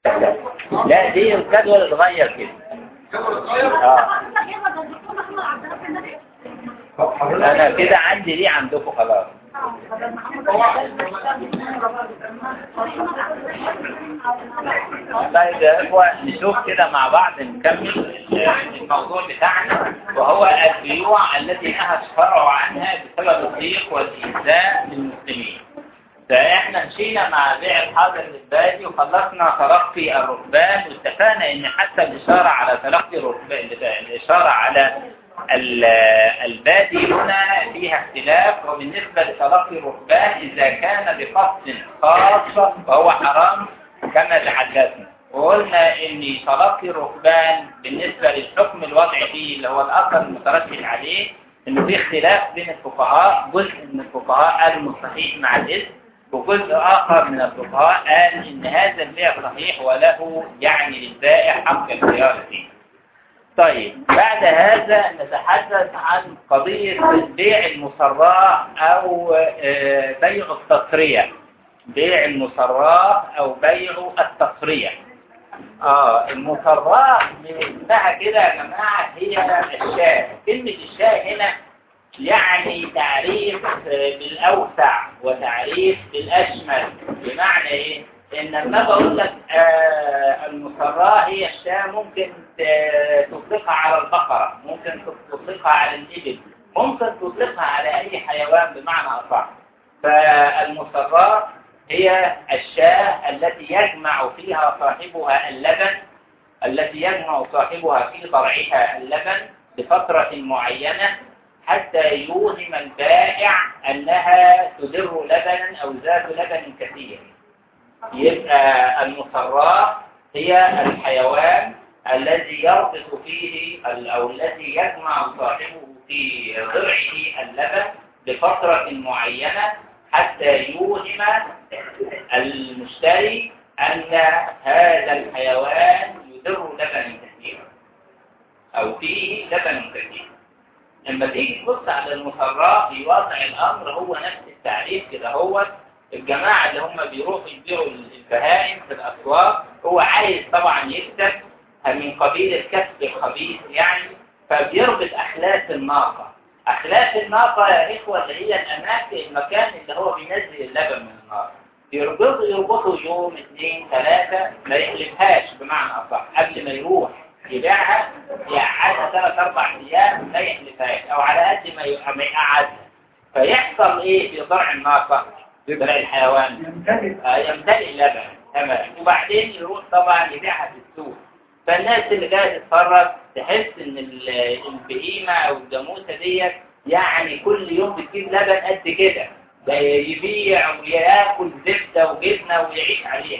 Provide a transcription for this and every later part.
لا دي الجدول اتغير كده اه انا كده عندي دي عندكم خلاص طيب يا اخوة نشوف كده مع بعض نكمل الموضوع بتاعنا وهو البيوع التي نهى الشرع عنها بسبب الضيق والإيذاء للمسلمين فاحنا مشينا مع بيع الحاضر للبادي وخلصنا تلقي الركبان واتفقنا ان حتى الاشارة على تلقي الركبان الاشارة على البادي هنا فيها اختلاف وبالنسبة لتلقي الركبان إذا كان بقصد خاص فهو حرام كما تحدثنا وقلنا ان تلقي الركبان بالنسبة للحكم الوضعي فيه اللي هو الأثر المترتب عليه انه في اختلاف بين الفقهاء جزء من الفقهاء قالوا مستحيل مع الاسم وجزء آخر من الفقهاء قال إن هذا البيع صحيح وله يعني للبائع حق الخيار فيه طيب بعد هذا نتحدث عن قضية بيع المصراء أو بيع التصرية بيع المصراء أو بيع التصرية آه المصراء منها كده يا جماعة هي الشاه كلمة الشاه هنا يعني تعريف بالأوسع وتعريف بالأشمل بمعنى إيه؟ إن لما بقول لك آه المصراء هي الشاة ممكن تطلقها على البقرة ممكن تطلقها على الإبل ممكن تطلقها على أي حيوان بمعنى أصح فالمصراء هي الشاة التي يجمع فيها صاحبها اللبن التي يجمع صاحبها في ضرعها اللبن لفترة معينة حتى يوهم البائع أنها تدر لبنا أو ذات لبن كثير يبقى المصراء هي الحيوان الذي يربط فيه أو الذي يجمع صاحبه في ضرعه اللبن لفترة معينة حتى يوهم المشتري أن هذا الحيوان يدر لبنا كثيرا أو فيه لبن كثير لما تيجي تبص على المصراء في واقع الأمر هو نفس التعريف كده هو الجماعة اللي هم بيروحوا يبيعوا البهائم في الأسواق هو عايز طبعا يكسب من قبيل الكسب الخبيث يعني فبيربط أخلاف الناقة أخلاف الناقة يا إخوة اللي هي الأماكن المكان اللي هو بينزل اللبن من النار يربطوا يربطوا يوم اثنين ثلاثة ما يحلفهاش بمعنى أصح قبل ما يروح يبيعها يقعدها ثلاث أربع أيام لا يحلفهاش أو على قد ما يقعدها فيحصل إيه في ضرع الناقة ضرع الحيوان يمتلئ اللبن تمام وبعدين يروح طبعا يبيعها في السوق فالناس اللي جايه تتفرج تحس ان البهيمه او الجاموسه ديت يعني كل يوم بتجيب لبن قد كده ده يبيع وياكل زبده وجبنه ويعيش عليها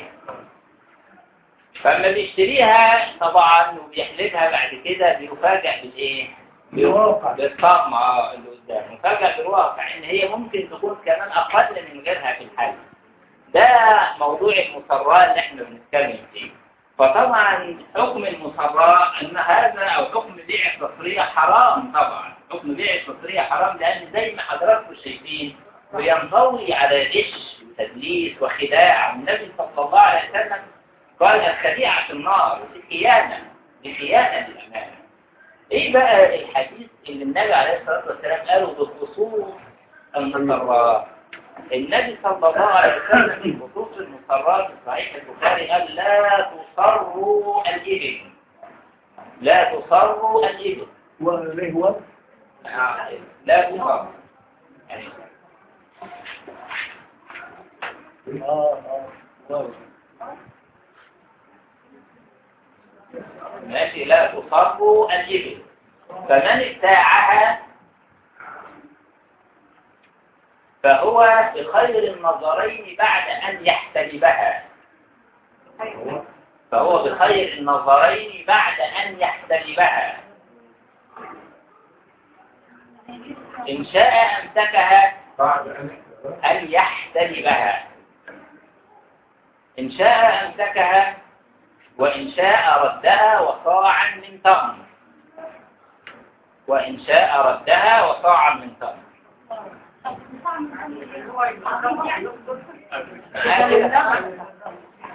فلما بيشتريها طبعا وبيحلبها بعد كده بيفاجئ بالايه؟ بالواقع بالطعم اللي قدامه مفاجئ بالواقع ان هي ممكن تكون كمان اقل من غيرها في الحل ده موضوع المسراء اللي احنا بنتكلم فيه فطبعا حكم المصراء ان هذا او حكم بيع التصريح حرام طبعا حكم بيع التصريح حرام لان زي ما حضراتكم شايفين بينضوي على غش وتدليس وخداع النبي صلى الله عليه وسلم قال الخديعة في النار خيانة بخيانة الأمانة ايه بقى الحديث اللي النبي عليه الصلاة والسلام قاله بخصوص المصراء النبي صلى الله عليه وسلم في خصوص المصرات في صحيح البخاري قال لا تصروا الإبل لا تصروا الإبل وليه هو لا تصروا يعني اه اه ماشي لا تصروا الإبل فمن ابتاعها فهو بخير النظرين بعد أن يحتلبها فهو بخير النظرين بعد أن يحتلبها إن شاء أمسكها بعد أن أن يحتلبها إن شاء أمسكها وإن شاء ردها وصاعا من تمر وإن شاء ردها وصاعا من تمر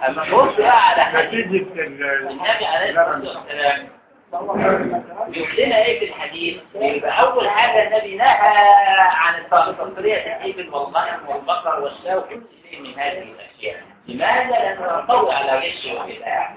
اما نبص بقى على حديث نتيجة ال- النبي عليه الصلاه والسلام يقول لنا ايه في الحديث يبقى اول حاجه النبي نهى عن تصريه الابل والغنم والبقر والشاة وكل شيء من هذه الاشياء لماذا لانه ينطوي على غش وخداع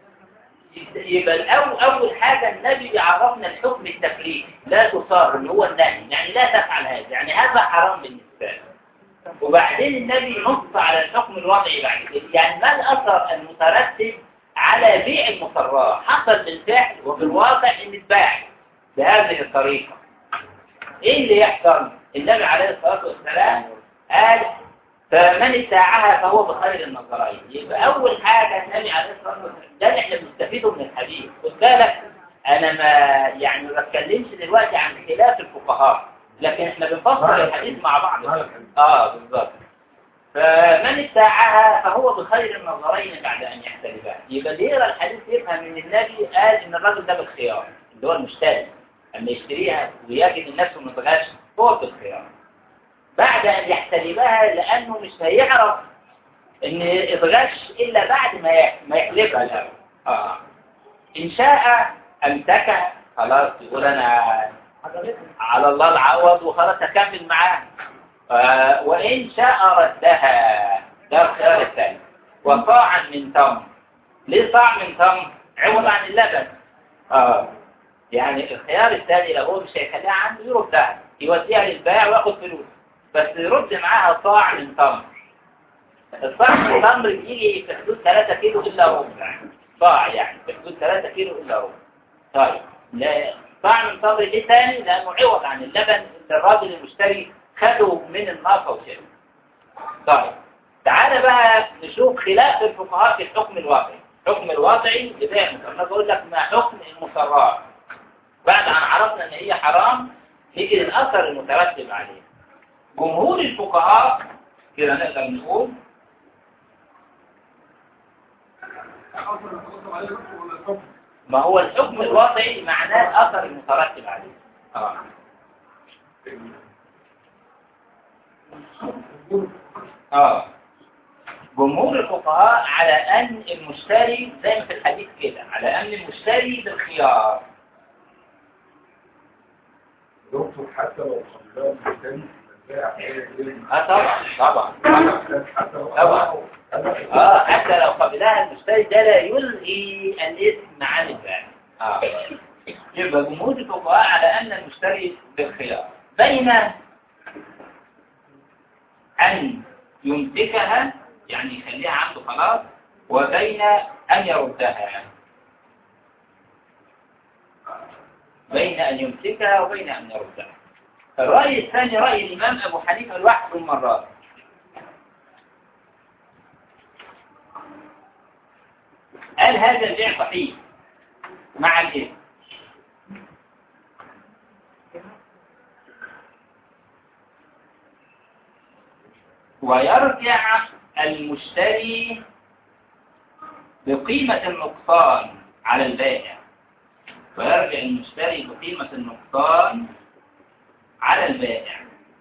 يبقى الأول أول حاجة النبي بيعرفنا الحكم التكليفي لا تصار اللي هو النهي يعني لا تفعل هذا يعني هذا حرام بالنسبة لك وبعدين النبي نص على الحكم الوضعي بعد كده يعني ما الأثر المترتب على بيع المسرات حصل بالفعل وفي الواقع ان اتباع بهذه الطريقة ايه اللي يحصل النبي عليه الصلاة والسلام قال فمن اتاعها فهو بخير النظرين يبقى اول حاجة النبي عليه الصلاة والسلام ده اللي احنا بنستفيده من الحديث خد بالك انا ما يعني ما بتكلمش دلوقتي عن خلاف الفقهاء لكن احنا بنفصل الحديث مع بعض اه بالظبط فمن اتاعها فهو بخير النظرين بعد ان يحتلبها يبقى اللي يقرا الحديث يفهم ان النبي قال ان الراجل ده بالخيار اللي هو المشتري اما يشتريها ويجد ان نفسه متغش هو بالخيار بعد ان يحتلبها لانه مش هيعرف ان اتغش الا بعد ما ي- ما يحلبها الاول اه ان شاء امسكها خلاص يقول انا على الله العوض وخلاص اكمل معاه آه، وإن شاء ردها ده الخيار الثاني وصاعا من تمر ليه صاع من تمر عوض عن اللبن اه يعني الخيار الثاني لو هو مش هيخليها عنده يردها يوديها للبائع وياخد فلوس بس يرد معاها صاع من تمر الصاع من تمر بيجي في حدود 3 كيلو الا ربع صاع يعني في حدود 3 كيلو الا ربع طيب لا صاع من تمر ليه ثاني لانه عوض عن اللبن اللي الراجل المشتري خده من الناقة وكده طيب تعالى بقى نشوف خلاف الفقهاء في الحكم الواقعي الحكم الواقعي لبيع المسرات انا بقول لك ما حكم المسرات بعد ان عرفنا ان هي حرام نيجي للاثر المترتب عليه جمهور الفقهاء كده نقدر نقول ما هو الحكم الواقعي معناه الاثر المترتب عليه اه اه جمهور الفقهاء على ان المشتري زي ما في الحديث كده على ان المشتري بالخيار دكتور حتى لو قبلها مكان البيع اه طبعا طبعا طبعا حتى لو طبعا. اه حتى لو قبلها المشتري ده لا يلغي الاثم عن البائع اه يبقى جمهور الفقهاء على ان المشتري بالخيار بين ان يمسكها يعني يخليها عنده خلاص وبين ان يردها بين ان يمسكها وبين ان يردها الرأي الثاني رأي الإمام أبو حنيفة الواحد المرات قال هذا البيع صحيح مع الإثم ويرجع المشتري بقيمة النقصان على البائع ويرجع المشتري بقيمة النقصان على البائع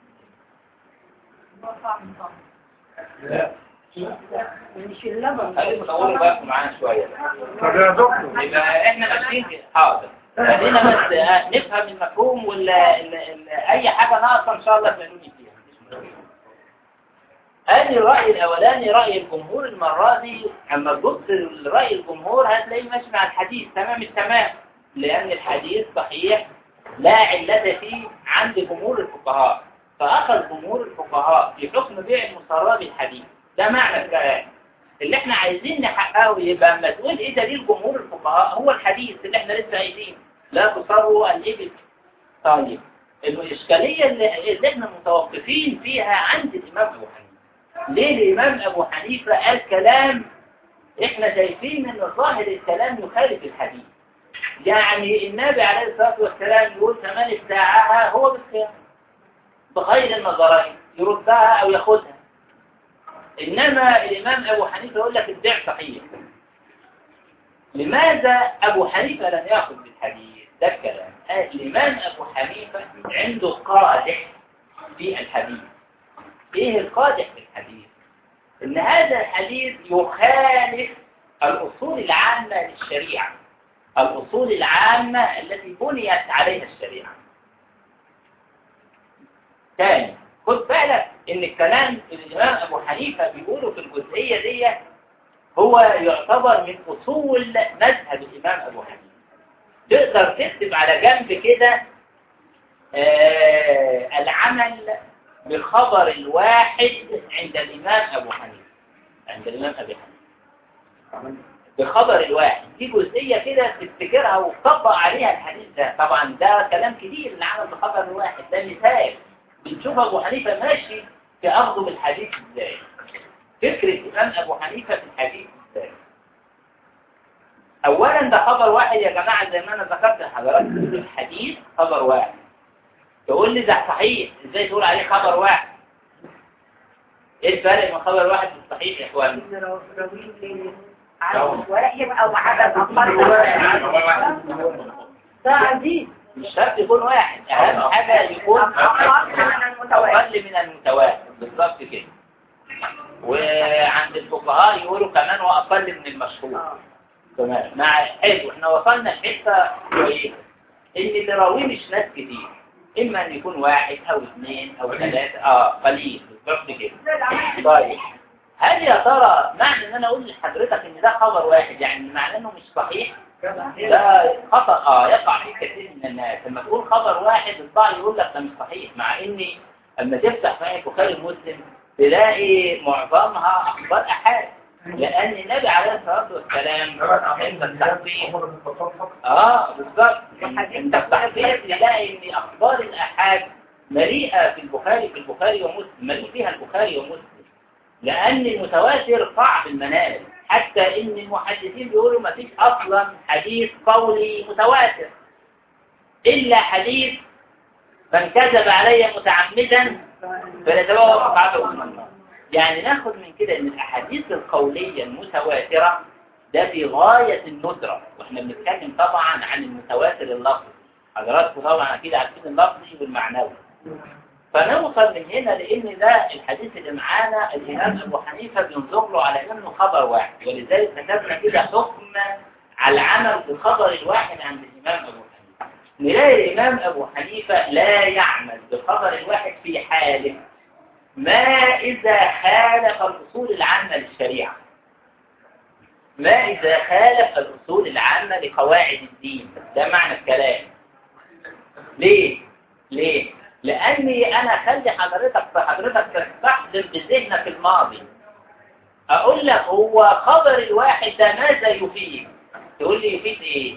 لا مش اللبن خليكم تطولوا بالكم معانا شوية طب يا دكتور يبقى احنا ماشيين كده. حاضر خلينا بس آه، نفهم المفهوم ولا ال- ال- اي حاجة ناقصة ان شاء الله تلاقوني فيها ادي الرأي الاولاني رأي الجمهور المرة دي اما تبص لرأي الجمهور هتلاقيه ماشي مع الحديث تمام التمام لان الحديث صحيح لا علة فيه عند جمهور الفقهاء فأخذ جمهور الفقهاء في حكم بيع المسرى بالحديث ده معنى الكلام اللي احنا عايزين نحققه يبقى اما تقول ايه دليل جمهور الفقهاء هو الحديث اللي احنا لسه قايلين لا تصروا الابل طيب الاشكاليه اللي, اللي احنا متوقفين فيها عند الامام ابو حنيفه ليه الامام ابو حنيفه قال كلام احنا شايفين ان ظاهر الكلام يخالف الحديث يعني النبي عليه الصلاه والسلام يقول فمن ابتاعها هو بالخيار بغير النظرين يردها او ياخذها إنما الإمام أبو حنيفة يقول لك البيع صحيح لماذا أبو حنيفة لم يأخذ بالحديث ده الكلام آه، الإمام أبو حنيفة عنده قادح في الحديث إيه القادح في الحديث ان هذا الحديث يخالف الاصول العامة للشريعة الاصول العامة التي بنيت عليها الشريعة ثاني خد بالك ان الكلام اللي الامام ابو حنيفة بيقوله في الجزئية دي هو يعتبر من اصول مذهب الامام ابو حنيفة تقدر تكتب على جنب كده آه العمل بالخبر الواحد عند الإمام أبو حنيفة عند الإمام أبي حنيفة بخبر الواحد دي جزئية كده تفتكرها وتطبق عليها الحديث ده طبعا ده كلام كبير العمل بخبر الواحد ده مثال بنشوف أبو حنيفة ماشي في أخذه بالحديث إزاي فكرة الإمام أبو حنيفة في الحديث إزاي أولا ده خبر واحد يا جماعة زي ما أنا ذكرت لحضراتكم الحديث خبر واحد تقول لي ده صحيح ازاي تقول عليه خبر واحد ايه الفرق بين خبر واحد والصحيح يا اخوان عدد واحد او عدد اقل ده عزيز مش شرط يكون واحد اهم حاجه يكون اقل من المتواتر بالظبط كده وعند الفقهاء يقولوا كمان واقل من المشهور تمام مع حلو احنا وصلنا لحته كويسه ان اللي راويه مش ناس كتير إما أن يكون واحد أو اثنين أو ثلاثة آه قليل بالضبط كده طيب هل يا ترى معنى أن أنا أقول لحضرتك إن ده خبر واحد يعني معنى أنه مش صحيح ده خطأ آه يقع فيه كثير من الناس لما تقول خبر واحد البعض يقول لك ده مش صحيح مع إني لما تفتح صحيح البخاري ومسلم تلاقي معظمها أخبار أحاد لأن النبي عليه الصلاة والسلام عند التحقيق اه بالظبط عند التحقيق تلاقي ان اخبار الاحاد مليئة في البخاري في البخاري ومسلم مليء فيها البخاري ومسلم لأن المتواتر صعب المنال حتى إن المحدثين بيقولوا ما فيش أصلا حديث قولي متواتر إلا حديث من كذب علي متعمدا فليتبوأ مقعده من النار يعني ناخد من كده ان الاحاديث القولية المتواترة ده في غاية الندرة واحنا بنتكلم طبعا عن المتواتر اللفظي حضراتكم طبعا اكيد عارفين اللفظي والمعنوي فنوصل من هنا لان ده الحديث اللي معانا الامام ابو حنيفه بينظر له على انه خبر واحد ولذلك كتبنا كده حكم على العمل بالخبر الواحد عند الامام ابو حنيفه نلاقي الامام ابو حنيفه لا يعمل بالخبر الواحد في حاله ما إذا خالف الأصول العامة للشريعة ما إذا خالف الأصول العامة لقواعد الدين ده معنى الكلام ليه؟ ليه؟ لأني أنا خلي حضرتك حضرتك تستحضر بذهنك الماضي أقول لك هو خبر الواحد ده ماذا يفيد؟ تقول لي يفيد إيه؟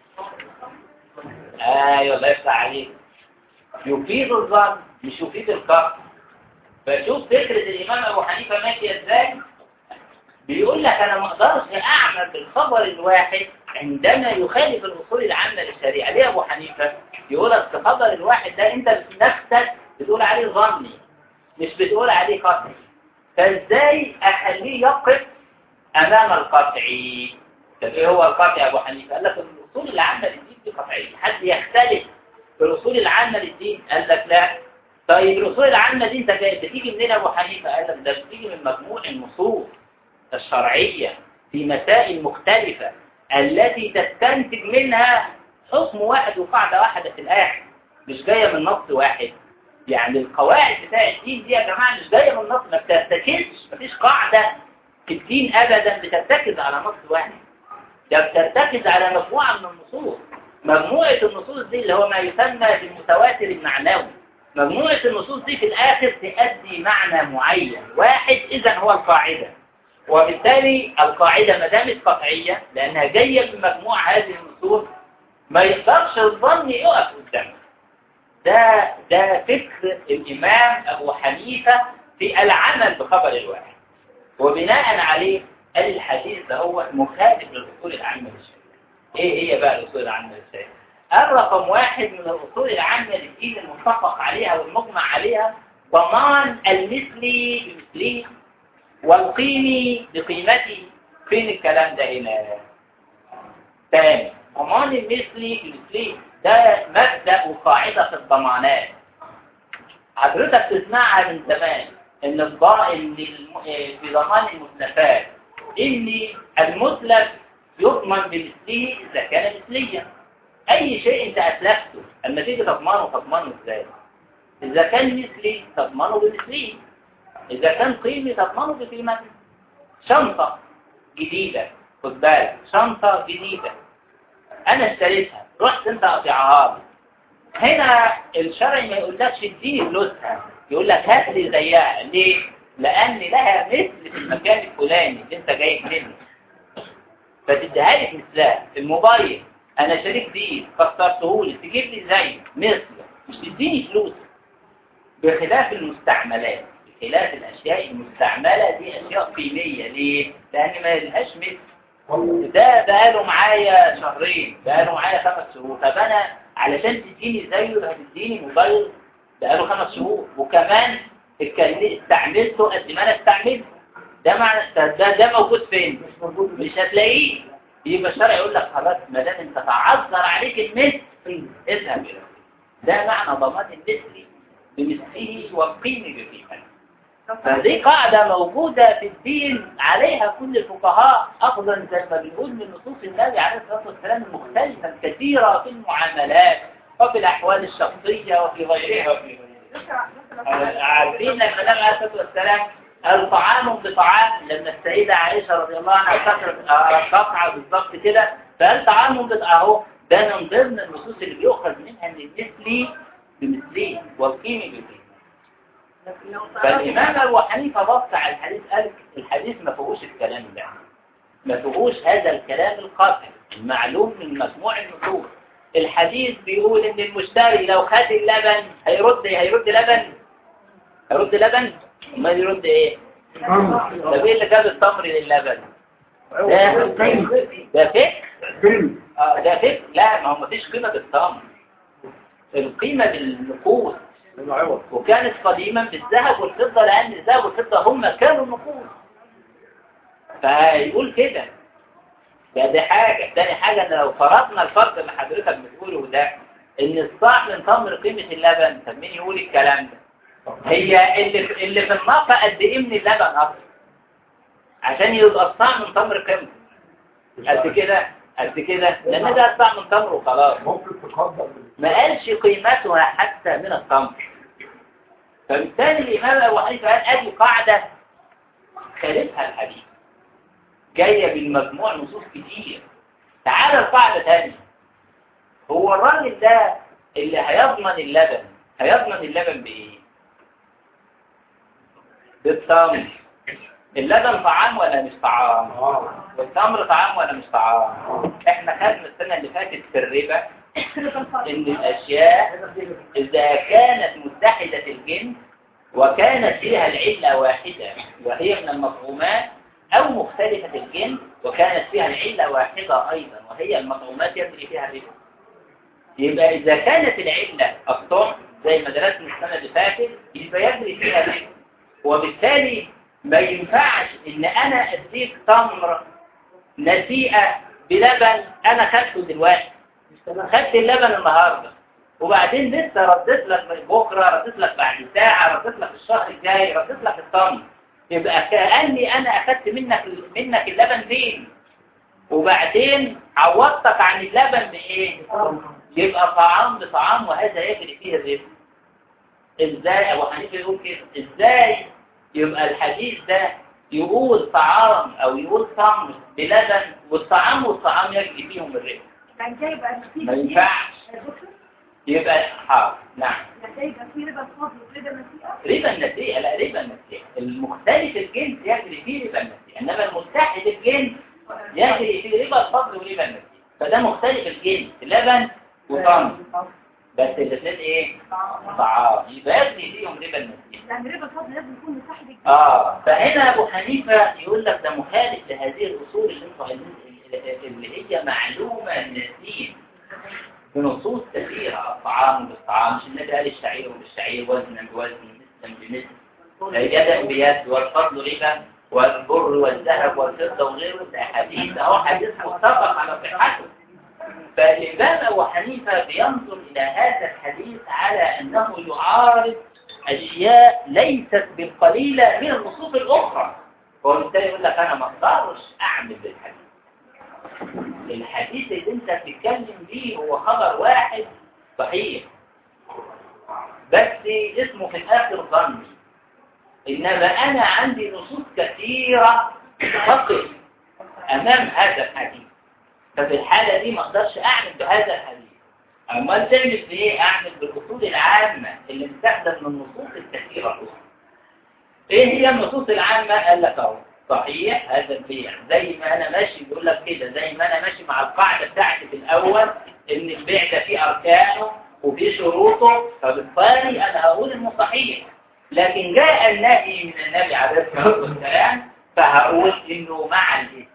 أيوة الله يفتح عليك يفيد الظن مش يفيد القصد فشوف فكرة الإمام أبو حنيفة ماشية إزاي بيقول لك أنا ما أقدرش أعمل بالخبر الواحد عندما يخالف الأصول العامة للشريعة ليه أبو حنيفة يقول لك الخبر الواحد ده أنت نفسك بتقول عليه ظني مش بتقول عليه قطعي فإزاي أخليه يقف أمام القطعي طب إيه هو القطعي يا أبو حنيفة قال لك الأصول العامة للدين دي قطعية حد يختلف في الأصول العامة للدين قال لك لا طيب الأصول العامة دي انت بتيجي منين ابو حنيفة قال لك ده بتيجي من مجموع النصوص الشرعية في مسائل مختلفة التي تستنتج منها حكم واحد وقاعدة واحدة في الآخر مش جاية من نص واحد يعني القواعد بتاع الدين دي يا جماعة مش جاية من نص ما بترتكزش مفيش قاعدة في الدين أبدا بترتكز على نص واحد ده بترتكز على مجموعة من النصوص مجموعة النصوص دي اللي هو ما يسمى بالمتواتر المعنوي مجموعة النصوص دي في الآخر تؤدي معنى معين واحد إذا هو القاعدة وبالتالي القاعدة ما دامت قطعية لأنها جاية من مجموع هذه النصوص ما يقدرش الظن يقف قدامها ده ده فكر الإمام أبو حنيفة في العمل بخبر الواحد وبناء عليه قال الحديث ده هو مخالف للأصول العامة للشريعة إيه هي بقى الأصول العامة للشريعة؟ الرقم واحد من الأصول العامة للدين المتفق عليها والمجمع عليها ضمان المثلي بمثله والقيمي بقيمته فين الكلام ده هنا ثاني ضمان المثلي بمثله ده مبدأ وقاعدة في الضمانات حضرتك تسمعها من زمان ان الضائن في ضمان المتلفات ان المتلف يضمن بمثله اذا كان مثليا اي شيء انت اتلفته اما تيجي تضمنه تضمنه ازاي اذا كان مثلي تضمنه بمثله اذا كان قيمي تضمنه بقيمته شنطة جديدة خد بالك شنطة جديدة انا اشتريتها رحت انت قطعها لي هنا الشرع ما يقولكش اديني فلوسها يقول لك هات لي زيها ليه لان لها مثل في المكان الفلاني اللي انت جايب منه فتديها لي مثلها الموبايل انا شريك بيه كسرته لي تجيب لي زيه مثله مش تديني فلوس بخلاف المستعملات بخلاف الاشياء المستعمله دي اشياء قيميه ليه لان ما لهاش مثل ده بقاله معايا شهرين بقاله معايا خمس شهور طب انا علشان تديني زيه هتديني موبايل بقاله خمس شهور وكمان استعملته قد ما انا استعملته ده معنى ده ده موجود فين مش هتلاقيه يبقى الشرع يقول لك خلاص ما دام انت تعذر عليك المثل اذهب الى ده معنى ضمان المثل بمثله والقيم بقيمته فدي قاعدة موجودة في الدين عليها كل الفقهاء أخذا زي ما بنقول من نصوص النبي عليه الصلاة والسلام المختلفة الكثيرة في المعاملات وفي الأحوال الشخصية وفي غيرها وفي غيرها عارفين لما النبي عليه الصلاة والسلام قال طعام بطعام لما السيدة عائشة رضي الله عنها فكرت قطعة بالضبط كده فقال طعام بطعام اهو ده من ضمن النصوص اللي بيؤخذ منها ان المثلي بمثليه والقيمة بقيمة فالإمام أبو حنيفة بص على الحديث قال الحديث ما فيهوش الكلام ده ما فيهوش هذا الكلام القاطع المعلوم من مجموع النصوص الحديث بيقول ان المشتري لو خد اللبن هيرد هيرد لبن هيرد لبن ما يرد ايه طب ايه اللي جاب التمر للبن ده ده فكر اه ده فكر لا ما هو مفيش قيمه بالتمر القيمه بالنقود وكانت قديما بالذهب والفضة لأن الذهب والفضة هم كانوا النقود فيقول كده ده دي حاجة تاني حاجة ان لو فرضنا الفرق اللي حضرتك بتقوله ده ان الصاع من تمر قيمة اللبن طب مين يقول الكلام ده هي اللي اللي في الناقة قد ايه من اللبن اصلا عشان يبقى الصاع من تمر قيمته قد كده قد كده لان ده الصاع من تمر وخلاص ممكن تقدر ما قالش قيمتها حتى من التمر فبالتالي الإمام أبو حنيفة قال أدي قاعدة خالفها الحديث جاية بالمجموع نصوص كتير تعال القاعدة ثانية هو الراجل ده اللي هيضمن اللبن هيضمن اللبن بإيه؟ بالتمر اللبن طعام ولا مش طعام؟ والتمر طعام ولا مش طعام؟ احنا خدنا السنة اللي فاتت في الربا ان الاشياء اذا كانت متحدة الجنس وكانت فيها العلة واحدة وهي من المطعومات او مختلفة الجنس وكانت فيها العلة واحدة ايضا وهي المطعومات يجري فيها الربا يبقى اذا كانت العلة الطعم زي ما درسنا السنة اللي فاتت يبقى يجري فيها الربا وبالتالي ما ينفعش ان انا اديك تمر نسيئة بلبن انا خدته دلوقتي خدت اللبن النهاردة وبعدين لسه رديت لك بكرة رديت لك بعد ساعة رديت لك الشهر الجاي رديت لك الطن يبقى كأني أنا أخدت منك منك اللبن دين وبعدين عوضتك عن اللبن بإيه؟ يبقى طعام بطعام وهذا يجري فيه الربا ازاي أبو حنيفة يقول كده ازاي يبقى الحديث ده يقول طعام أو يقول تمر بلبن والطعام والطعام يجري فيهم الربا كان جاي بقى ما ينفعش يبقى حاضر نعم كان جاي بقى في ربا الفضل وربا النسيئة ربا النسيئة لا ربا النسيئة المختلف الجنس يجري فيه ربا النسيئة إنما المتحد الجنس يجري فيه ربا الفضل وربا النسيئة فده مختلف الجنس لبن وطعم بس الاثنين ايه؟ طعام يبقى يجري فيهم ربا النسيئة يعني ربا الفضل لازم يكون مصاحب الجنس اه فهنا ابو حنيفة يقول لك ده مخالف لهذه الاصول اللي انتوا عايزين اللي هي معلومة النسيم بنصوص كثيرة الطعام بالطعام مش النبي قال الشعير بالشعير وزنا بوزن مثلا بمثل يدا بيد والفضل ربا والبر والذهب والفضة وغيره ده حديث اهو حديث متفق على صحته فالإمام أبو حنيفة بينظر إلى هذا الحديث على أنه يعارض أشياء ليست بالقليلة من النصوص الأخرى وبالتالي يقول لك أنا ما أقدرش أعمل بالحديث الحديث اللي أنت بتتكلم بيه هو خبر واحد صحيح بس اسمه في الآخر ظني إنما أنا عندي نصوص كثيرة تقف أمام هذا الحديث ففي الحالة دي ما أقدرش أعمل بهذا الحديث أما تعمل بإيه؟ أعمل بالأصول العامة اللي بتستخدم من النصوص الكثيرة الأخرى إيه هي النصوص العامة؟ قال لك أهو صحيح هذا البيع زي ما أنا ماشي بيقول لك كده زي ما أنا ماشي مع القاعدة بتاعتي في الأول إن البيع ده فيه أركانه وفيه شروطه فبالتالي أنا هقول إنه صحيح لكن جاء النهي من النبي عليه الصلاة والسلام فهقول إنه مع الإثم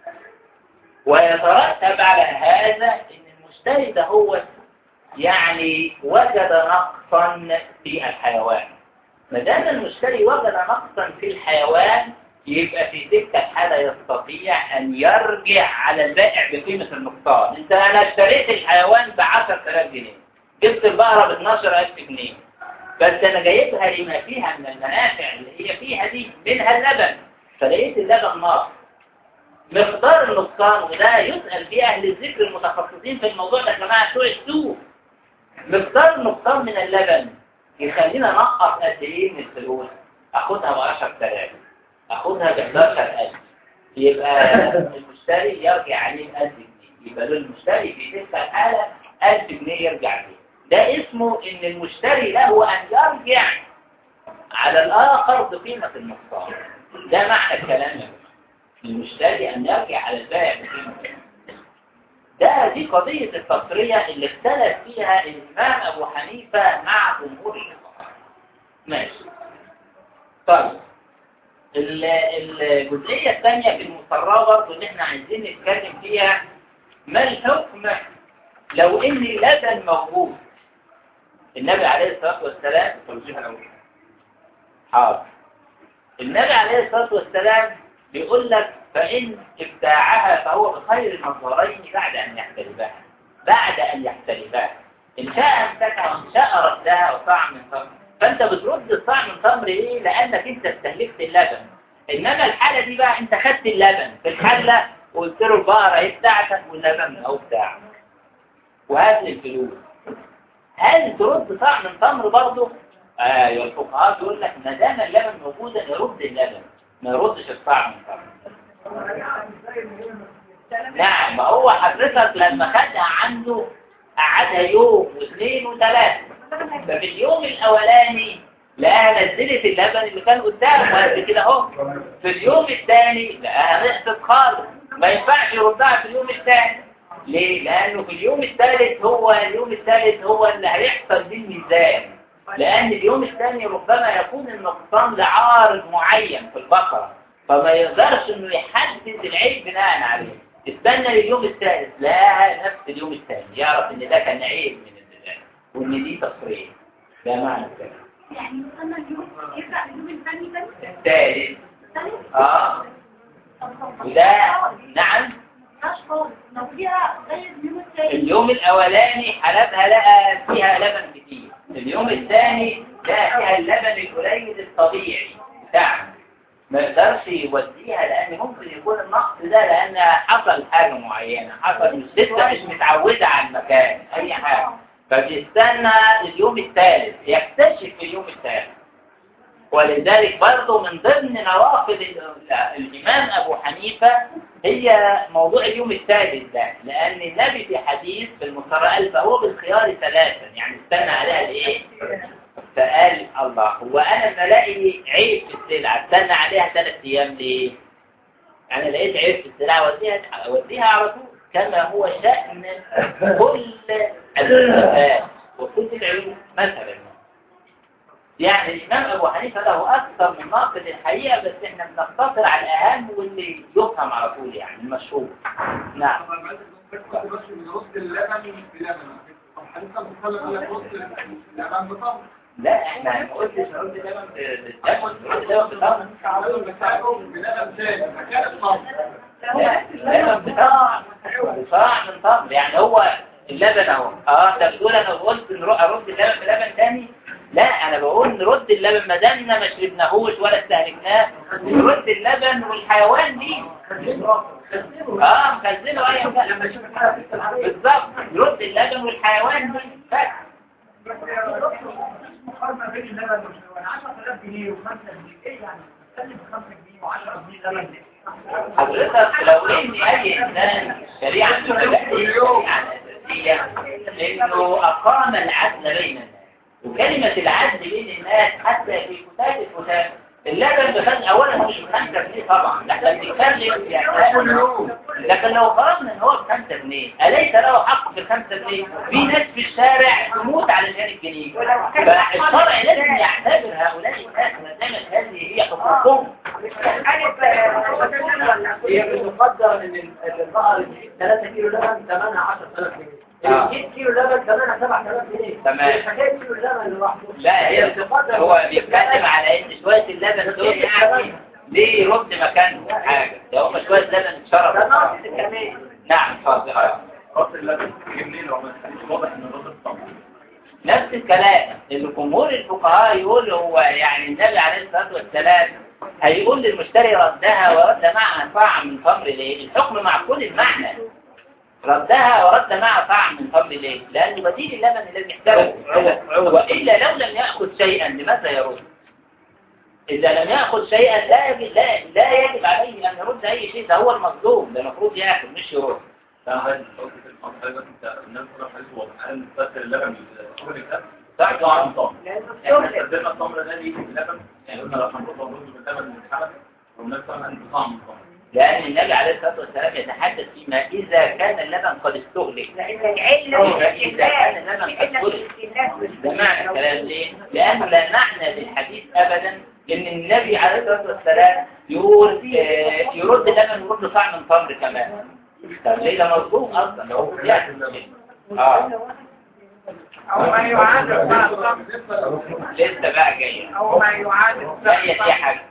ويترتب على هذا إن المشتري ده هو يعني وجد نقصا في الحيوان ما دام المشتري وجد نقصا في الحيوان يبقى في تلك الحالة يستطيع أن يرجع على البائع بقيمة النقصان أنت أنا اشتريت الحيوان ب 10000 جنيه جبت البقرة ب 12000 جنيه بس أنا جايبها لما فيها من المنافع اللي هي فيها دي منها اللبن فلقيت اللبن ناقص مقدار النقصان وده يسأل فيه أهل الذكر المتخصصين في الموضوع ده يا جماعة بتوع السوق مقدار النقصان من اللبن يخلينا نقص قد ايه من الفلوس اخدها ب 10000 اخدها ب 11000 يبقى المشتري يرجع عليه 1000 جنيه يبقى له المشتري في تلك الحالة 1000 جنيه يرجع عليه ده اسمه ان المشتري له ان يرجع على الاخر بقيمة النقصان ده معنى الكلام يا المشتري ان يرجع على البائع بقيمة النقصان ده دي قضية التصرية اللي اختلف فيها الإمام أبو حنيفة مع جمهور الفقهاء ماشي طيب الجزئية الثانية في المصرة برضه اللي احنا عايزين نتكلم فيها ما الحكم لو ان اللبن موجود النبي عليه الصلاة والسلام توجيه الأول حاضر النبي عليه الصلاة والسلام بيقول لك فإن ابتاعها فهو بخير النظرين بعد أن يحتلبها بعد أن يحتلبها إن شاء امسكها وإن شاء ردها وصاع من تمر فأنت بترد الصاع من تمر إيه؟ لأنك أنت استهلكت اللبن إنما الحالة دي بقى أنت خدت اللبن في الحلة وقلت له البقرة إيه بتاعتك واللبن أهو بتاعك وهات لي الفلوس هل ترد صاع من تمر برضه؟ ايوه الفقهاء بيقول لك ما دام اللبن موجودا يرد اللبن ما يردش الطعم من تمر نعم ما هو حضرتك لما خدها عنده قعدها يوم واثنين وثلاثة ففي اليوم الأولاني لقاها نزلت اللبن اللي كان قدامه قد كده اهو في اليوم الثاني لقاها نقصت خالص ما ينفعش يردها في اليوم الثاني ليه؟ لأنه في اليوم الثالث هو اليوم الثالث هو اللي هيحصل فيه الميزان لأن اليوم الثاني ربما يكون النقصان لعارض معين في البقرة فما يقدرش انه يحدد العيب بناء عليه استنى لليوم الثالث لا نفس اليوم الثاني يعرف ان ده كان عيب من البداية وان دي تصريح ده معنى الكلام يعني وصلنا اليوم يبدأ اليوم الثاني ده الثالث الثالث اه طب طب وده نعم مش خالص لو فيها زي اليوم الثاني اليوم الاولاني حلبها لقى فيها لبن كتير اليوم الثاني لقى فيها اللبن القليل الطبيعي بتاعنا ما يقدرش يوديها لان ممكن يكون النقص ده لان حصل حاجه معينه حصل مش لسه مش متعوده على المكان اي حاجه فبيستنى اليوم الثالث يكتشف في اليوم الثالث ولذلك برضه من ضمن نوافذ ال- الإمام أبو حنيفة هي موضوع اليوم الثالث ده لأن النبي في حديث في المصرى قال فهو بالخيار ثلاثا يعني استنى عليها لإيه؟ فقال الله هو أنا لما ألاقي عيب في السلعة استنى عليها ثلاث أيام ليه؟ أنا لقيت عيب في السلعة أوديها أوديها على طول كما هو شأن كل الصفات وكل العلوم مثلا يعني الإمام أبو حنيفة له أكثر من ناقد الحقيقة بس إحنا بنقتصر على الأهم واللي يفهم على طول يعني المشهور نعم بس من رد اللبن بلبن طب حضرتك بتتكلم على رد اللبن بطبع لا إحنا ما قلتش نقول ده بالدم نقول ده بالدم اللبن بتاعه بلبن ثاني مكان الطبع لا لبن بتاع بصاع من طبل يعني هو اللبن اهو اه انت بتقول انا قلت نروح ارد اللبن بلبن تاني لا انا بقول نرد اللبن ما دامنا ما شربناهوش ولا استهلكناه نرد اللبن والحيوان دي اه مخزنه اي لما يشوف الحالة في العربية بالظبط نرد اللبن والحيوان دي بس مقارنة بين اللبن والحيوان 10000 جنيه و5 جنيه ايه يعني؟ تكلم 5 جنيه و10 جنيه لبن حضرتك لو ان اي انسان شريعة شريعة اساسية انه اقام العدل بين الناس وكلمة العدل بين الناس حتى في كتاب الكتاب اللبن بخمس اولا مش بخمسة جنيه طبعا ده احنا بنتكلم في أحوال. لكن لو فرضنا ان هو بخمسة جنيه أليس له حق في الخمسة جنيه؟ في ناس في الشارع تموت علشان الجنيه فالشرع لازم يعتبر هؤلاء الناس ما دامت هذه هي حقوقهم هي بتقدر ان البقرة اللي بتجيب 3 كيلو لبن ثمنها 10000 جنيه آه. اللي بتجيب كيلو لبن ثمنها 7000 جنيه تمام. مش حكايه كيلو اللبن لوحده لا هي بتقدر هو بيتكلم على ان شوية اللبن دول يعني ليه يرد مكانه حاجة ده هم شوية لبن ده اتشرب ناقص كمان نعم اتفضل رد اللبن يجي منين لو ما واضح ان الرد الطبع نفس الكلام اللي جمهور الفقهاء يقول هو يعني النبي عليه الصلاة والسلام هيقول للمشتري ردها ورد معها طعم من تمر ليه الحكم مع كل المعنى ردها ورد معها طعم من تمر ليه لأنه بديل اللبن الذي يحتاجه وإلا لو لم يأخذ شيئا لماذا يرد إذا لم يأخذ شيئا لا يجب, لا, لا يجب عليه أن يرد أي شيء ده هو المظلوم ده المفروض يأخذ مش يرد فهل حضرتك انت الناس كلها حاسس هل فاكر اللبن الشغل ده صح طبعا طبعا لانه احنا استخدمنا التمر ده ليه باللبن يعني قلنا لو هنرد ونرد باللبن من الحلب والناس طبعا انت طعم الطمر لأن النبي عليه الصلاة والسلام يتحدث فيما إذا كان اللبن قد استهلك لأن العلة إذا كان اللبن قد استهلك ده معنى الكلام ليه؟ لأنه لا معنى للحديث أبدا إن النبي عليه الصلاة والسلام يقول آه، يرد اللبن ويرد طعم من تمر كمان طب ليه ده مظلوم أصلا لو هو يعني اه أو ما يعادل مع الصمت لسه بقى جاية أو ما يعادل لا هي في حاجة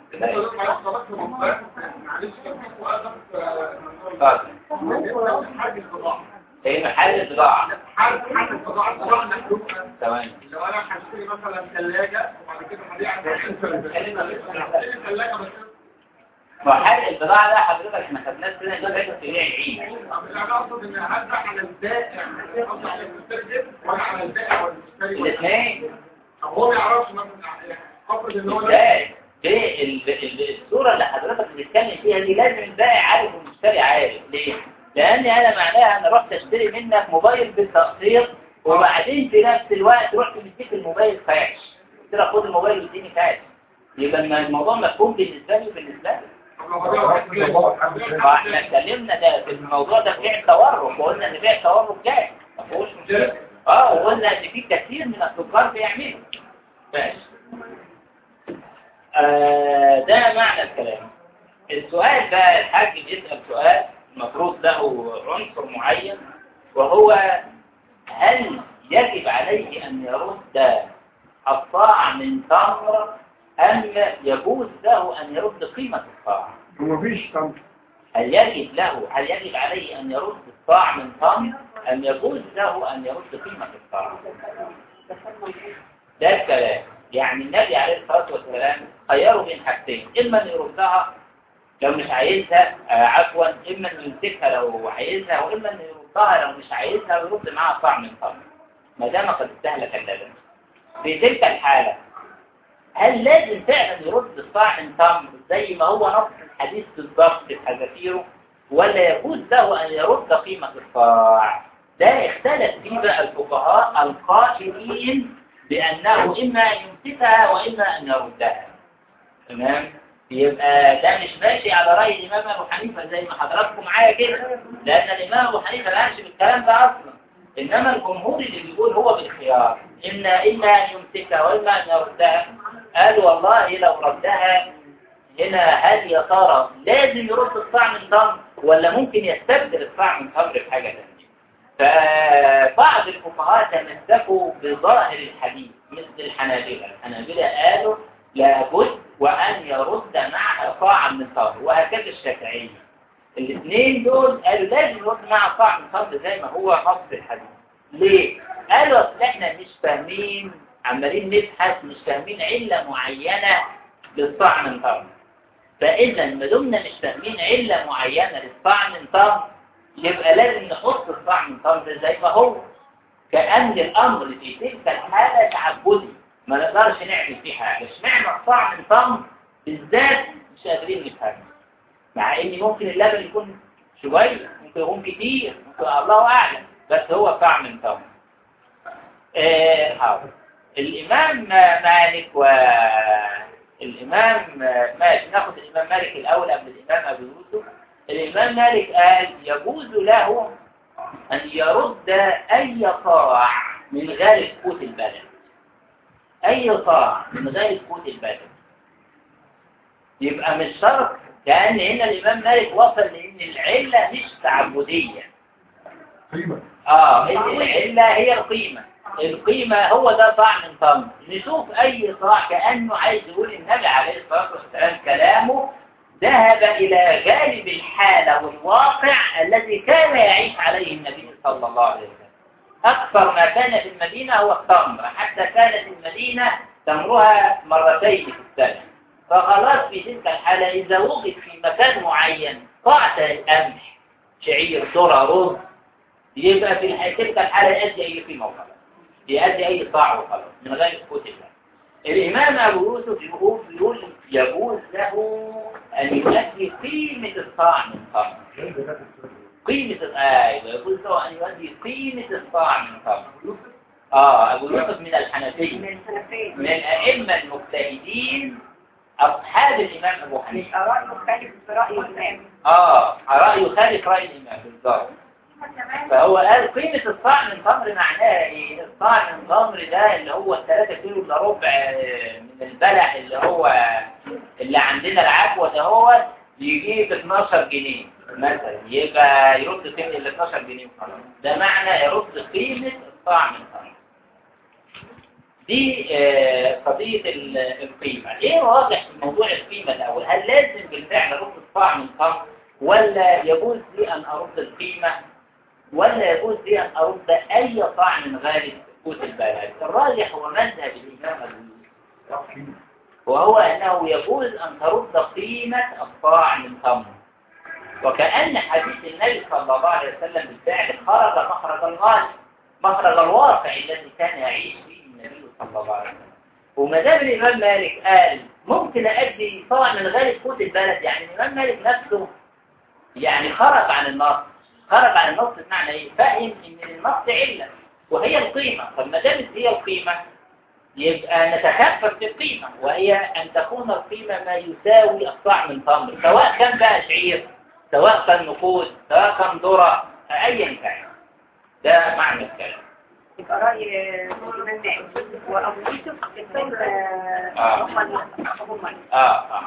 معلش كان في سؤال بس اتفضل حاجة البضاعة في محل البضاعة حاجة حاجة البضاعة البضاعة محلوقة ثواني لو انا هشتري مثلا ثلاجة وبعد كده هبيع ثلاجة بس محل البضاعة ده حضرتك احنا خدناه السنة اللي فاتت في بيع العيد انا اقصد ان هذا على البائع قصدي على المستلزم ولا على البائع والمشتري الاثنين طب هو ما يعرفش مثلا افرض ان هو ازاي ليه ال- ال- الصورة اللي حضرتك بتتكلم فيها دي لازم البائع عارف والمشتري عارف ليه؟ لأن أنا معناها أنا رحت أشتري منك موبايل بالتقسيط وبعدين في نفس الوقت رحت مديك الموبايل كاش قلت لك خد الموبايل واديني كاش يبقى الم- الموضوع مفهوم بالنسبة لي وبالنسبة لي فاحنا اتكلمنا ده في الموضوع ده بيع التورق وقلنا ان بيع التورق جاي ما فيهوش مشكله اه وقلنا ان في كثير من التجار بيعملوا ماشي آه ده معنى الكلام السؤال بقى الحاج بيسأل سؤال المفروض له عنصر معين وهو هل يجب عليه أن يرد الطاعة من تمر أم يجوز له أن يرد قيمة الطاعة ومفيش تمر هل يجب له هل يجب عليه أن يرد الطاعة من تمر أم يجوز له أن يرد قيمة الطاعة ده الكلام يعني النبي عليه الصلاة والسلام خيروا بين حاجتين إما أن يردها لو مش عايزها آه عفوا إما أن يمسكها لو عايزها وإما أن يردها لو مش عايزها ويرد معاها طعم من تمر ما دام قد استهلك اللبن في تلك الحالة هل لازم فعلا يرد الطاع من تمر زي ما هو نص الحديث بالضبط في حذافيره ولا يجوز له أن يرد قيمة الطاع ده اختلف فيه بقى الفقهاء القائلين بأنه إما أن يمسكها وإما أن يردها تمام يبقى ده مش ماشي على رأي الإمام أبو حنيفة زي ما حضراتكم معايا كده لأن الإمام أبو حنيفة لا يمشي بالكلام ده أصلا إنما الجمهور اللي بيقول هو بالخيار إن إما أن يمسكها وإما أن يردها قال والله لو ردها هنا هل يا ترى لازم يرد الطعم من تمر ولا ممكن يستبدل الطعم من تمر بحاجة ثانية فبعض الفقهاء تمسكوا بظاهر الحديث مثل الحنابلة الحنابلة قالوا لابد وأن يرد معها طاعا من تمر وهكذا الشافعية الاثنين دول قالوا لازم يرد معها طاعا من تمر زي ما هو نص الحديث ليه؟ قالوا اصل احنا مش فاهمين عمالين نبحث مش فاهمين علة معينة للطعن من طعم فإذا ما دمنا مش فاهمين علة معينة للطعن من طعم يبقى لازم نحط الطعن من طعم ده زي ما هو كأن الأمر في تلك الحالة تعبدي ما نقدرش نعمل فيه حاجة اشمعنى الطعن من طعم بالذات مش قادرين نفهمه مع ان ممكن اللبن يكون شوية ممكن يكون كتير ممكن الله أعلم بس هو طعم من طعم آه حاضر الإمام مالك والإمام ماشي ناخد الإمام مالك الأول قبل الإمام أبو يوسف الإمام مالك قال يجوز له أن يرد أي طاع من غير قوت البلد أي طاع من غير قوت البلد يبقى مش شرط كأن هنا الإمام مالك وصل لأن العلة مش تعبدية قيمة آه إن العلة هي القيمة القيمة هو ده طعم من طعم نشوف أي طاع كأنه عايز يقول النبي عليه الصلاة والسلام كلامه ذهب إلى جانب الحالة والواقع الذي كان يعيش عليه النبي صلى الله عليه وسلم أكثر ما كان في المدينة هو التمر حتى كانت المدينة تمرها مرتين في السنة فخلاص في تلك الحالة إذا وجد في مكان معين قاعدة القمح شعير ذرة رز يبقى في الح- تلك الحالة يؤدي أي قيمة وخلاص يؤدي أي طاعة وخلاص من غير قوت الله الإمام أبو يوسف يقول يقول يجوز له أن يؤدي قيمة الطاعة من قبل قيمة ال- أيوة يجوز له أن يؤدي قيمة الطاعة من قبل آه أبو يوسف من الحنفية من الحنفية من الأئمة المجتهدين أصحاب الإمام أبو حنيفة مش آراء مختلف في رأي الإمام آه رأيه يخالف رأي الإمام بالظبط فهو قال قيمة الصاع من تمر معناها إيه؟ الصاع من تمر ده اللي هو الثلاثة كيلو إلا ربع آه، من البلح اللي هو اللي عندنا العفوة ده هو يجيب 12 جنيه مثلا يبقى يرد قيمة ال 12 جنيه وخلاص ده معنى يرد قيمة الصاع من تمر دي آه، قضية ال- القيمة ايه واضح في موضوع القيمة الأول هل لازم بالفعل أرد الصاع من تمر ولا يجوز لي أن أرد القيمة ولا يجوز لي أن أرد أي طعن من غير قوت البلد الراجح هو مذهب الإمام أبو يوسف وهو أنه يجوز أن ترد قيمة الطاع من تمر وكأن حديث النبي صلى الله عليه وسلم بالفعل خرج مخرج الغالب مخرج الواقع الذي كان يعيش فيه النبي صلى الله عليه وسلم وما دام الإمام مالك قال ممكن أدي طاع من غير قوت البلد يعني الإمام مالك نفسه يعني خرج عن النص خرج عن النص بمعنى ايه فاهم ان النص علة وهي القيمة طب ما دامت هي القيمة يبقى نتكفل بالقيمة وهي ان تكون القيمة ما يساوي الصاع من تمر سواء كان بقى شعير سواء كان نقود سواء كان ذرة ايا كان ده معنى الكلام يبقى رأي الإمام مالك وأبو يوسف الاثنين آه. هم هم اه اه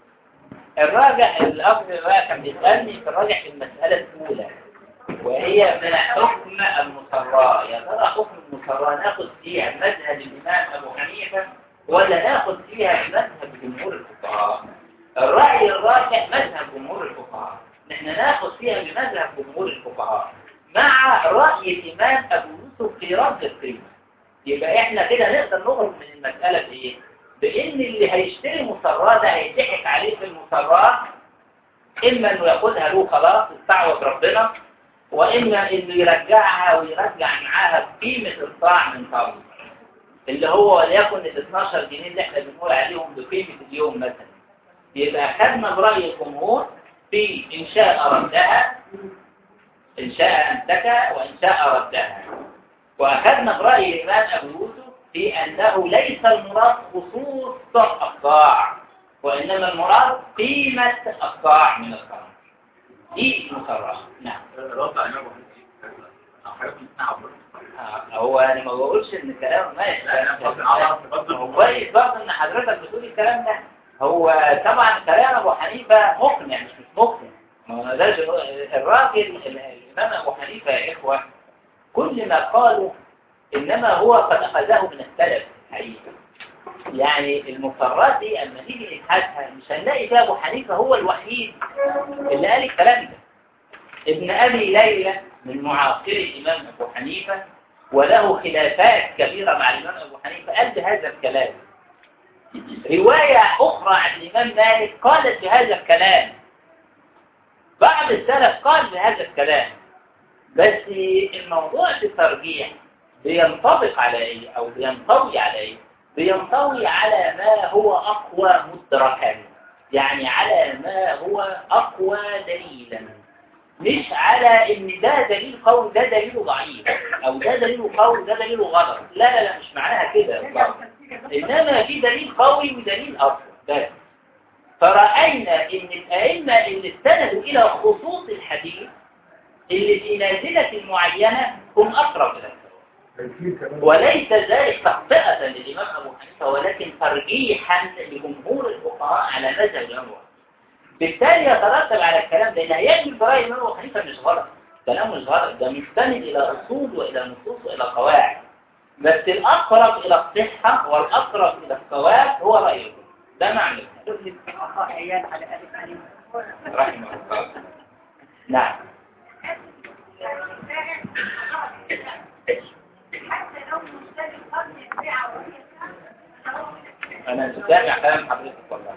الراجع الأخ بقى كان بيسألني في الراجع في المسألة الأولى وهي من حكم المصرى يا ترى حكم المصرى ناخد فيها مذهب الإمام أبو حنيفة ولا ناخد فيها مذهب جمهور الفقهاء الرأي الراجح مذهب جمهور الفقهاء نحن ناخد فيها بمذهب جمهور الفقهاء مع رأي الإمام أبو يوسف في رد القيمة يبقى احنا كده نقدر نخرج من المسألة بإيه؟ بإن اللي هيشتري مصرات ده هيضحك عليه في المصرات إما إنه ياخدها له خلاص استعوض ربنا وإما إنه يرجعها ويرجع معاها قيمة الصاع من قبل اللي هو وليكن ال 12 جنيه اللي احنا بنقول عليهم بقيمة اليوم مثلا يبقى خدنا برأي الجمهور في إن شاء ردها إن شاء أمسكها وإن شاء ردها وأخذنا برأي الإمام أبو يوسف في أنه ليس المراد خصوص الطاع وإنما المراد قيمة الطاع من الطاع دي المصرحة نعم رد على ابو حنيفه نعم آه، هو أنا ما بقولش إن الكلام ماشي لا، أنا قصدي على رد هو كويس برضه إن حضرتك بتقول الكلام ده هو طبعا كلام أبو حنيفة مقنع مش مش مقنع ما نقدرش نقول- الراجل الإمام أبو حنيفة يا إخوة كل ما قالوا إنما هو قد أخذه من السلف حقيقة يعني المفرات دي أما نيجي نبحثها مش هنلاقي فيها أبو حنيفة هو الوحيد اللي قال الكلام ده ابن أبي ليلى من معاصري الإمام أبو حنيفة وله خلافات كبيرة مع الإمام أبو حنيفة قال بهذا الكلام رواية أخرى عن الإمام مالك قالت بهذا الكلام بعض السلف قال بهذا الكلام بس الموضوع في الترجيح بينطبق على ايه او بينطوي على ايه بينطوي على ما هو اقوى مدركا يعني على ما هو اقوى دليلا مش على ان ده دليل قوي ده دليل ضعيف او ده دليل قوي ده دليل غلط لا لا لا مش معناها كده بالظبط. انما في دليل قوي ودليل اقوى بس فرأينا ان الائمه اللي استندوا الى خصوص الحديث اللي في نازله معينه هم اقرب الى الصواب تنكير كمان وليس ذلك تخطئة للإمام أبو حنيفة ولكن ترجيحا لجمهور الفقهاء على مذهب الإمام أبو حنيفة بالتالي يترتب على الكلام ده إن هيجي برأي الإمام أبو حنيفة مش غلط كلامه مش غلط ده مستند إلى أصول وإلى نصوص وإلى قواعد بس الأقرب إلى الصحة والأقرب إلى الصواب هو رأيه ده معنى الكلام. أخاء عيال على أبي حنيفة رحمه الله نعم أنا سامع كلام حضرتك والله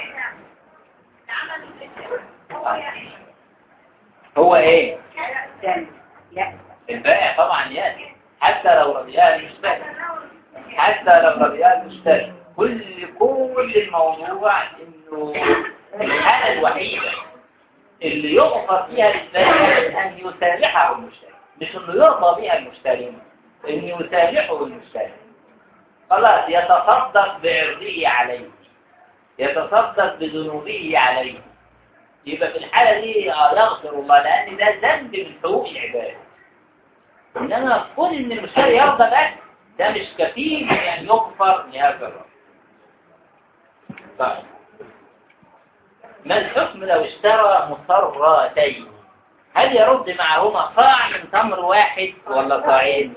هو إيه؟ ثاني لا البائع طبعا يأتي حتى لو رضيها المشتري حتى لو رضيها المشتري كل كل الموضوع انه الحالة الوحيدة اللي يغفر فيها للبائع ان يسامحه المشتري مش انه يرضى بها المشتري ان يسامحه المشتري خلاص يتصدق بعرضه عليه يتصدق بذنوبه عليه يبقى في الحالة دي آه، يغفر الله لأن ده ذنب من حقوق العباد إنما كون إن المشتري يرضى بس ده مش كفيل بأن يغفر لهذا الرجل طيب ما الحكم لو اشترى مصرتين هل يرد معهما صاع من تمر واحد ولا صاعين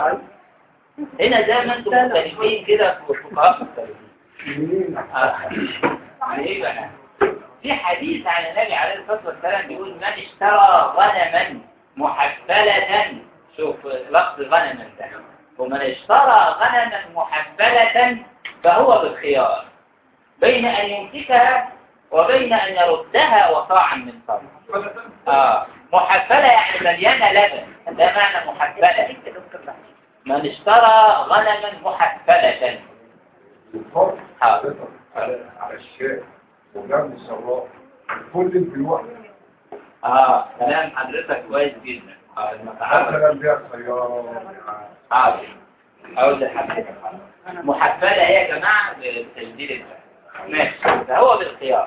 هنا زي ما انتم مختلفين كده في الفقهاء مختلفين منين آه. ليه بقى؟ في حديث عن النبي عليه الصلاة والسلام بيقول من اشترى غنما محفلة شوف لفظ غنما ده ومن اشترى غنما محفلة فهو بالخيار بين أن يمسكها وبين أن يردها وصاعا من تمر آه. محفلة يعني مليانة لبن ده معنى محفلة من اشترى غنما محفلة الفرق حاضر على على الشارع وجنب السراء كل في الوقت اه كلام حضرتك كويس جدا اه المتعامل مثلا بيع سيارة حاضر اقول لحضرتك محفلة هي يا جماعة بتسجيل الفعل ماشي ده هو بالاختيار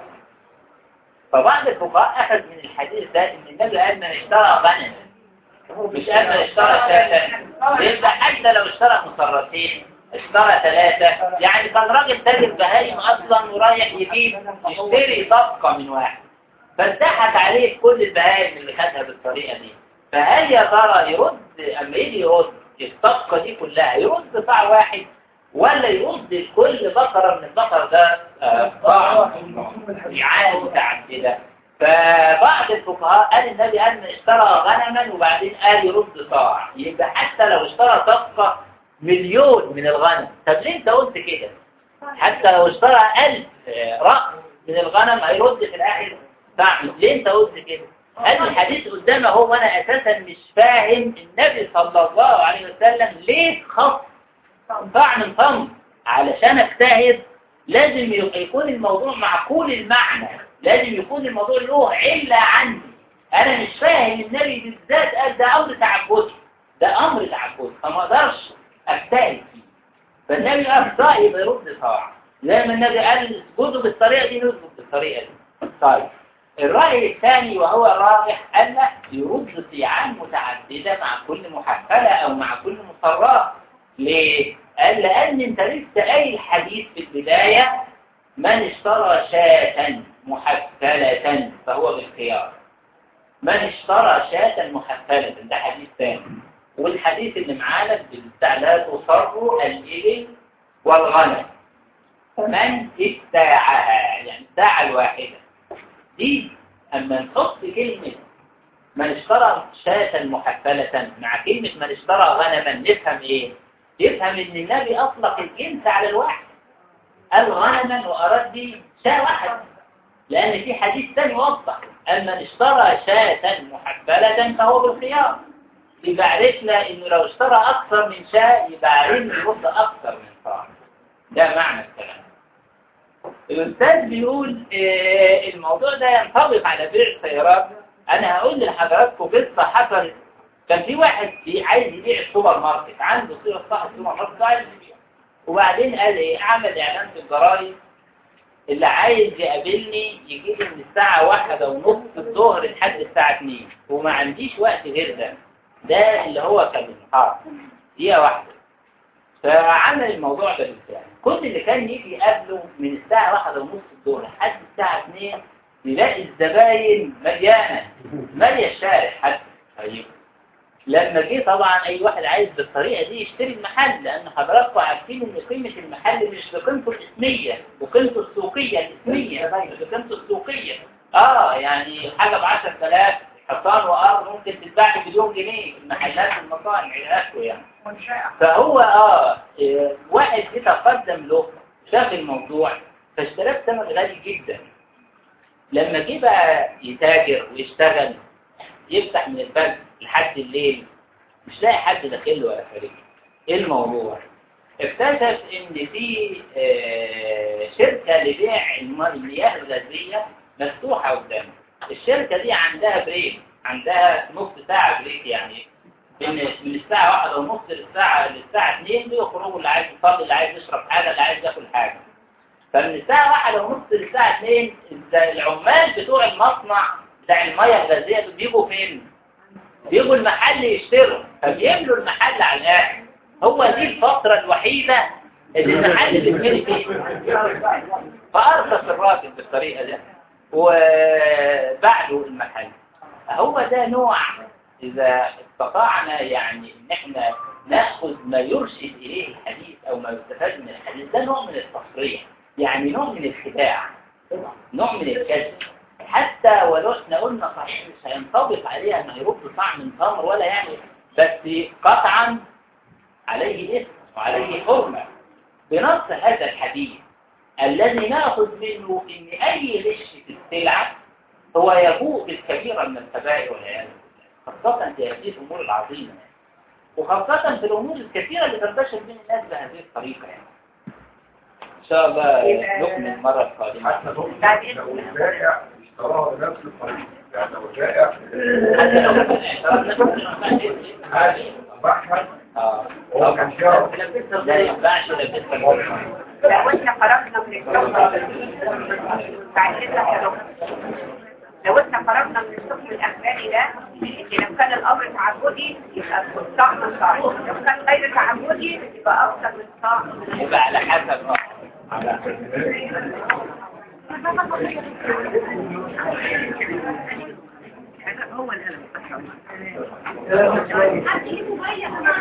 فبعض الفقهاء اخذ من الحديث ده ان النبي قال من اشترى غنما مش قال من اشترى شاة يبقى حتى لو اشترى مصرتين اشترى ثلاثة يعني كان راجل تاجر بهايم اصلا ورايح يجيب يشتري صفقة من واحد فاتضحك عليه كل البهايم اللي خدها بالطريقة دي فهل يا ترى يرد اما يجي يرد الصفقة دي كلها يرد صاع واحد ولا يرد كل بقرة من البقر ده آه، صاع رعاية متعددة فبعض الفقهاء قال النبي قال من اشترى غنما وبعدين قال يرد صاع يبقى حتى لو اشترى صفقة مليون من الغنم طب ليه انت قلت كده حتى لو اشترى ألف آه، رأس من الغنم هيرد في الآخر صاع ليه انت قلت كده قال الحديث قدامه هو وانا اساسا مش فاهم النبي صلى الله عليه وسلم ليه خص صاع من تمر علشان اجتهد لازم يبقى يكون الموضوع معقول المعنى لازم يكون الموضوع له علة عندي انا مش فاهم النبي بالذات قال ده امر تعبدي ده امر تعبدي فما اقدرش اجتهد فيه فالنبي قال صاع يبقى يرد صاع زي ما النبي قال اسجدوا بالطريقه دي نسجد بالطريقه دي طيب الرأي الثاني وهو الراجح قال لا يرد صيعان متعددة مع كل محفلة أو مع كل مصرات ليه؟ قال لأن أنت لسه قايل الحديث في البداية من اشترى شاة محفلة فهو بالخيار من اشترى شاة محفلة ده حديث ثاني والحديث اللي معانا بتاع لا تصر الإبل والغنم من ابتاعها يعني الساعة الواحدة دي أما نحط كلمة من اشترى شاة محفلة مع كلمة من اشترى غنما نفهم ايه يفهم ان النبي اطلق الجنس على الواحد قال غنما واراد دي شاة واحد لان في حديث ثاني وضح ان من اشترى شاة محفلة فهو بالخيار يبقى عرفنا انه لو اشترى اكثر من شاة يبقى عليه يرد اكثر من صاع ده معنى الكلام الأستاذ بيقول آه، الموضوع ده ينطبق على بيع السيارات أنا هقول لحضراتكم قصة حصلت كان في واحد بي- عايز يبيع السوبر ماركت عنده صيغة صاحب السوبر ماركت عايز يبيع وبعدين قال إيه أعمل إعلان في الجرايد اللي عايز يقابلني يجي لي من الساعة واحدة ونص الظهر لحد الساعة 2 وما عنديش وقت غير ده ده اللي هو كان المحاضر دقيقة واحدة فعمل الموضوع ده بالفعل كل اللي كان يجي يقابله من الساعة واحدة ونص الظهر لحد الساعة 2 يلاقي الزباين مليانة مالية الشارع حتى طيب لما جه طبعا اي واحد عايز بالطريقة دي يشتري المحل لان حضراتكم عارفين ان قيمة المحل مش بقيمته الاسمية وقيمته السوقية الاسمية مش بقيمته السوقية اه يعني حاجة ب 10000 حصان وارض ممكن تتباع بمليون جنيه في المحلات والمطاعم علاقته يعني وانشاء فهو اه إيه، واحد جه تقدم له شاف الموضوع فاشتراه بثمن غالي جدا لما جه بقى يتاجر ويشتغل يفتح من البنك لحد الليل مش لاقي حد داخل له ولا خارج ايه الموضوع اكتشف ان في آه، شركه لبيع الم- المياه الغازيه مفتوحه قدامه الشركه دي عندها بريك عندها نص ساعه بريك يعني من من الساعة واحدة ونص للساعة للساعة اتنين بيخرجوا اللي عايز يصلي اللي عايز يشرب حاجة اللي عايز ياكل حاجة فمن الساعة واحدة ونص للساعة اتنين ده العمال بتوع المصنع بتاع المية الغازية دول بيجوا فين؟ بيجوا المحل يشتروا فبيملوا المحل على الآخر هو دي الفترة الوحيدة اللي المحل بيتملي فيها فأرخص الراجل بالطريقة دي وباع له المحل هو ده نوع إذا استطعنا يعني إن إحنا نأخذ ما يرشد إليه الحديث أو ما يستفاد من الحديث ده نوع من التصريح يعني نوع من الخداع نوع من الكذب حتى ولو احنا قلنا صحيح مش هينطبق عليها ما يرد طعم من تمر ولا يعني بس قطعا عليه اسم وعليه حرمة بنص هذا الحديث الذي نأخذ منه إن أي غش في السلعة هو يبوء بالكبيرة من الكبائر والعياذ بالله خاصة في هذه الأمور العظيمة وخاصة في الأمور الكثيرة اللي تنتشر بين الناس بهذه الطريقة يعني إن شاء الله نكمل المرة القادمة حتى لو بعد لو إذن. البائع اشتراها بنفس الطريقة يعني لو البائع حتى لو كان عاش بحث اه هو كان يعرف لبسها ما ينفعش لبسها لو احنا خرجنا من السوق بعد كده يا دكتور لو احنا خرجنا من السوق الاخراني ده ان لو كان الامر تعبدي يبقى الصاع من صاع لو كان غير تعبدي يبقى اكثر من صاع يبقى على حسب اه على هو القلم حد ايده ضيق